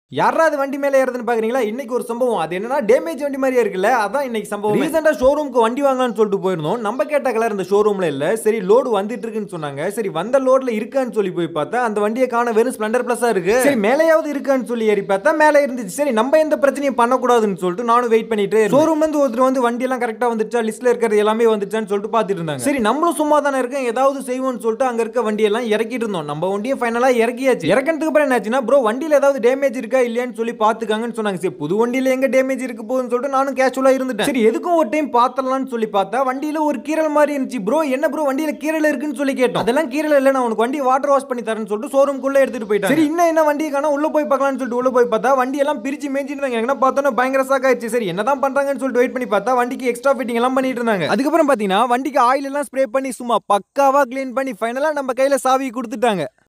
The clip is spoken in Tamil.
யாராவது வண்டி மேலே ஏறுதுன்னு பாக்குறீங்களா இன்னைக்கு ஒரு சம்பவம் அது என்னன்னா டேமேஜ் வண்டி மாதிரியே இருக்குல்ல அதான் இன்னைக்கு சம்பவம் ரீசெண்டா ஷோரூமுக்கு வண்டி வாங்கலாம்னு சொல்லிட்டு போயிருந்தோம் நம்ம கேட்ட கலர் இந்த ஷோரூம்ல இல்ல சரி லோடு வந்துட்டு இருக்குன்னு சொன்னாங்க சரி வந்த லோட்ல இருக்கான்னு சொல்லி போய் பார்த்தா அந்த வண்டியை காண வெறும் ஸ்ப்ளெண்டர் பிளஸா இருக்கு சரி மேலேயாவது இருக்கான்னு சொல்லி ஏறி பார்த்தா மேலே இருந்துச்சு சரி நம்ம எந்த பிரச்சனையும் பண்ணக்கூடாதுன்னு சொல்லிட்டு நானும் வெயிட் பண்ணிட்டு ஷோரூம் வந்து ஒருத்தர் வந்து வண்டி எல்லாம் கரெக்டா வந்துச்சா லிஸ்ட்ல இருக்கிறது எல்லாமே வந்துச்சான்னு சொல்லிட்டு பார்த்துட்டு இருந்தாங்க சரி நம்மளும் சும்மா தானே இருக்கோம் ஏதாவது செய்வோம்னு சொல்லிட்டு அங்க இருக்க வண்டி எல்லாம் இறக்கிட்டு இருந்தோம் நம்ம வண்டியை ஃபைனலா இறக்கியாச்சு இறக்கிறதுக்கு அப்புறம் என்னாச்சுன்னா ப்ரோ வண்டியில ஏதாவது டேமேஜ் இருக்கா இல்லையான்னு சொல்லி பாத்துக்காங்கன்னு சொன்னாங்க சரி புது வண்டியில எங்க டேமேஜ் இருக்கு போகுதுன்னு சொல்லிட்டு நானும் கேஷுவலா இருந்துட்டேன் சரி எதுக்கும் ஒரு டைம் பாத்திரலாம்னு சொல்லி பார்த்தா வண்டியில ஒரு கீரல் மாதிரி இருந்துச்சு ப்ரோ என்ன ப்ரோ வண்டியில கீரல் இருக்குன்னு சொல்லி கேட்டோம் அதெல்லாம் கீரல் இல்ல நான் உனக்கு வண்டி வாட்டர் வாஷ் பண்ணி தரேன்னு சொல்லிட்டு ஷோரூம்குள்ள எடுத்துட்டு போயிட்டாங்க சரி இன்னும் என்ன வண்டியை காணோம் உள்ள போய் பார்க்கலாம்னு சொல்லிட்டு உள்ள போய் பார்த்தா வண்டி எல்லாம் பிரிச்சு மேய்ஞ்சிருந்தாங்க என்ன பார்த்தோன்னா பயங்கர சாக் ஆயிடுச்சு சரி என்னதான் பண்றாங்கன்னு சொல்லிட்டு வெயிட் பண்ணி பார்த்தா வண்டிக்கு எக்ஸ்ட்ரா ஃபிட்டிங் எல்லாம் பண்ணிட்டு இருந்தாங்க அதுக்கப்புறம் பாத்தீங்கன்னா வண்டிக்கு ஆயில் எல்லாம் ஸ்ப்ரே பண்ணி சும்மா பக்காவா க்ளீன் பண்ணி ஃபைனலா நம்ம கையில சாவி கொடுத்துட்டாங்க